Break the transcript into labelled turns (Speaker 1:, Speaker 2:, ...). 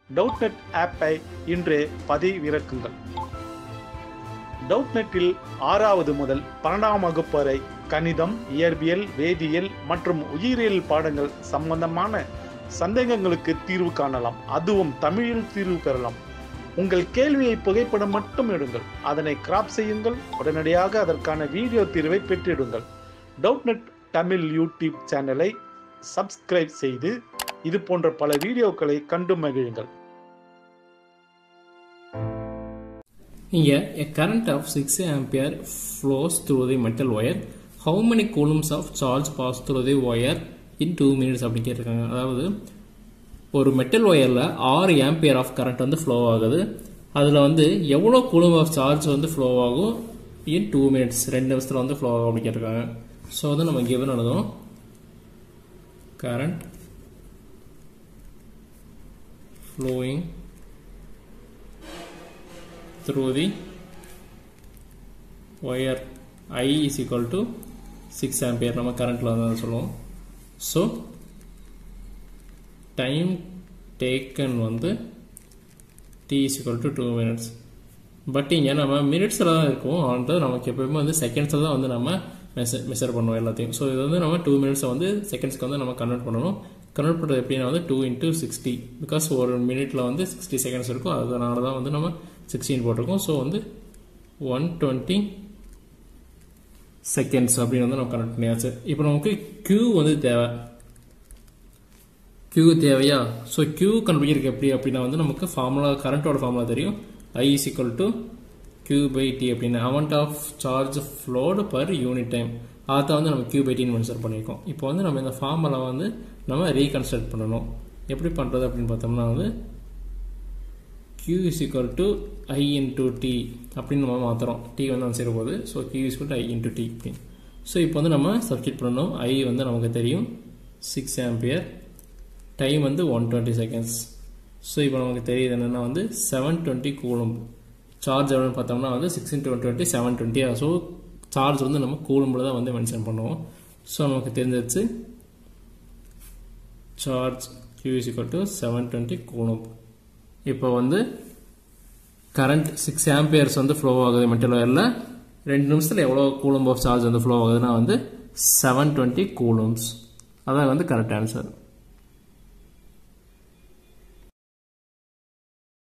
Speaker 1: டவுட்நெட் ஆப்பை இன்றே பதிவிறக்குங்கள் டவுட்நெட்டில் ஆறாவது முதல் பன்னெண்டாம் வகுப்பு வரை கணிதம் இயற்பியல் வேதியியல் மற்றும் உயிரியல் பாடங்கள் சம்பந்தமான சந்தேகங்களுக்கு தீர்வு காணலாம் அதுவும் தமிழில் தீர்வு பெறலாம் உங்கள் கேள்வியை புகைப்படம் மட்டும் எடுங்கள் அதனை கிராப் செய்யுங்கள் உடனடியாக அதற்கான வீடியோ தீர்வை பெற்றிடுங்கள் டவுட்நெட் தமிழ் யூடியூப் சேனலை சப்ஸ்கிரைப் செய்து இது போன்ற பல வீடியோக்களை கண்டு மகிழுங்கள்
Speaker 2: Here, a current of 6 ampere flows through the metal wire. How many coulombs of charge pass through the wire in 2 minutes அப்படி கேட்டிருக்காங்க அதாவது ஒரு மெட்டல் ஒயரில் ஆறு ஆம்பியர் ஆஃப் கரண்ட் வந்து ஃப்ளோ ஆகுது அதில் வந்து எவ்வளோ கூலம் ஆஃப் சார்ஜ் வந்து ஃப்ளோ ஆகும் இன் டூ மினிட்ஸ் ரெண்டு நிமிஷத்தில் வந்து ஃப்ளோ ஆகும் அப்படி கேட்டிருக்காங்க ஸோ வந்து நம்ம கிவன் எழுதும் current flowing through the wire I is equal to 6 ampere நம்ம கரண்ட்ல வந்து சொல்லுவோம் ஸோ டைம் டேக்கன் வந்து t is equal to 2 minutes but இங்கே நம்ம மினிட்ஸில் தான் இருக்கும் ஆனால் நமக்கு எப்பயுமே வந்து செகண்ட்ஸில் தான் வந்து நம்ம மெஷர் மெஷர் பண்ணுவோம் எல்லாத்தையும் ஸோ இது வந்து நம்ம டூ மினிட்ஸை வந்து செகண்ட்ஸ்க்கு வந்து நம்ம கன்வெர்ட் பண்ணணும் கன்வெர்ட் பண்ணுறது எப்படின்னா வந்து டூ இன்ட்டு சிக்ஸ்டி பிகாஸ் ஒரு மினிட்ல வந்து சிக்ஸ்டி செகண்ட்ஸ் இருக்கும் அதனால தான் வந்து நம்ம சிக்ஸ்டீன் போட்டிருக்கோம் ஸோ வந்து ஒன் டுவெண்ட்டி செகண்ட்ஸ் அப்படின்னு வந்து நம்ம கனெக்ட் பண்ணியாச்சு இப்போ நமக்கு Q வந்து தேவை Q தேவையா ஸோ Q கண்டுபிடிக்கிறதுக்கு எப்படி அப்படின்னா வந்து நமக்கு ஃபார்முலா கரண்ட்டோட ஃபார்முலா தெரியும் I is equal to Q by T அப்படின்னு amount of charge flowed per unit time அதை வந்து நம்ம Q by T மென்ஷன் பண்ணியிருக்கோம் இப்போ வந்து நம்ம இந்த ஃபார்முலா வந்து நம்ம ரீகன்ஸ்ட்ரக்ட் பண்ணணும் எப்படி பண்ணுறது அப்படின்னு பார்த்தோம்னா வந்து Q is equal to I into T அப்படின்னு நம்ம மாற்றுறோம் T வந்து அந்த சேர போகுது so Q is equal to I into T அப்படின்னு ஸோ இப்போ வந்து நம்ம சப்ஸ்டிட் பண்ணணும் I வந்து நமக்கு தெரியும் சிக்ஸ் ஆம்பியர் டைம் வந்து ஒன் டுவெண்ட்டி செகண்ட்ஸ் ஸோ இப்போ நமக்கு தெரியுது என்னென்னா வந்து செவன் டுவெண்ட்டி கூலும் சார்ஜ் எவ்வளோன்னு பார்த்தோம்னா வந்து six into one twenty seven twenty so charge வந்து நம்ம கூலும்பில் தான் வந்து மென்ஷன் பண்ணுவோம் ஸோ நமக்கு தெரிஞ்சிச்சு charge Q is equal to seven twenty coulomb இப்போ வந்து கரண்ட் சிக்ஸ் ஆம்பியர்ஸ் வந்து ஃப்ளோ ஆகுது மெட்டல் ஒயரில் ரெண்டு நிமிஷத்தில் எவ்வளோ கூலம் ஆஃப் சார்ஜ் வந்து ஃப்ளோ ஆகுதுன்னா வந்து செவன் டுவெண்ட்டி கூலம்ஸ் அதான் வந்து கரெக்ட் ஆன்சர்